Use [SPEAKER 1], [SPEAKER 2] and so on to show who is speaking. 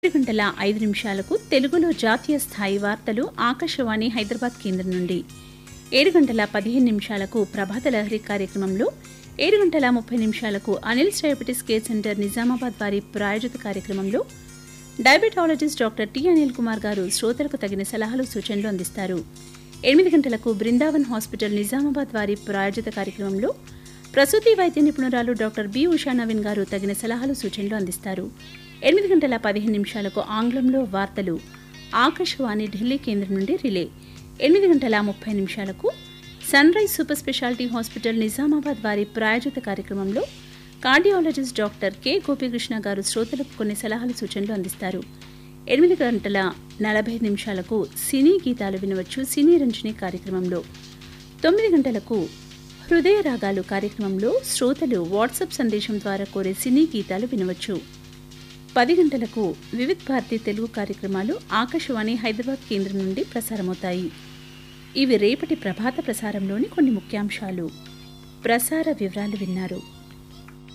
[SPEAKER 1] ఏడు గంటల ఐదు నిమిషాలకు తెలుగులో జాతీయ స్థాయి వార్తలు ఆకాశవాణి హైదరాబాద్ కేంద్రం నుండి ఏడు గంటల పదిహేను నిమిషాలకు ప్రభాత లహరి కార్యక్రమంలో ఏడు గంటల ముప్పై నిమిషాలకు Anil diabetes care centre Nizamabad వారి ప్రాయోజిత కార్యక్రమంలో diabetologist doctor T Anil Kumar గారు శ్రోతలకు తగిన సలహాలు సూచనలు అందిస్తారు ఎనిమిది గంటలకు బృందావన్ హాస్పిటల్ నిజామాబాద్ వారి ప్రాయోజిత కార్యక్రమంలో ప్రసూతి వైద్య నిపుణురాలు డాక్టర్ బి ఉషా నవీన్ గారు తగిన సలహాలు సూచనలు అందిస్తారు ఎనిమిది గంటల పదిహేను నిమిషాలకు ఆంగ్లంలో వార్తలు ఆకాశవాణి ఢిల్లీ కేంద్రం నుండి రిలే ఎనిమిది గంటల ముప్పై నిమిషాలకు sunrise super speciality hospital Nizamabad వారి ప్రాయోజిత కార్యక్రమంలో కార్డియాలజిస్ట్ డాక్టర్ కె గోపికృష్ణ గారు శ్రోతలకు కొన్ని సలహాలు సూచనలు అందిస్తారు ఎనిమిది గంటల నలభై ఐదు నిమిషాలకు సినీ గీతాలు వినవచ్చు సినీ రంజని కార్యక్రమంలో తొమ్మిది గంటలకు హృదయ రాగాలు కార్యక్రమంలో శ్రోతలు వాట్సాప్ సందేశం ద్వారా కోరే సినీ గీతాలు వినవచ్చు పది గంటలకు వివిధ్ భారతి తెలుగు కార్యక్రమాలు ఆకాశవాణి హైదరాబాద్ కేంద్రం నుండి ప్రసారమవుతాయి ఇవి రేపటి ప్రభాత ప్రసారంలోని కొన్ని ముఖ్యాంశాలు ప్రసార వివరాలు విన్నారు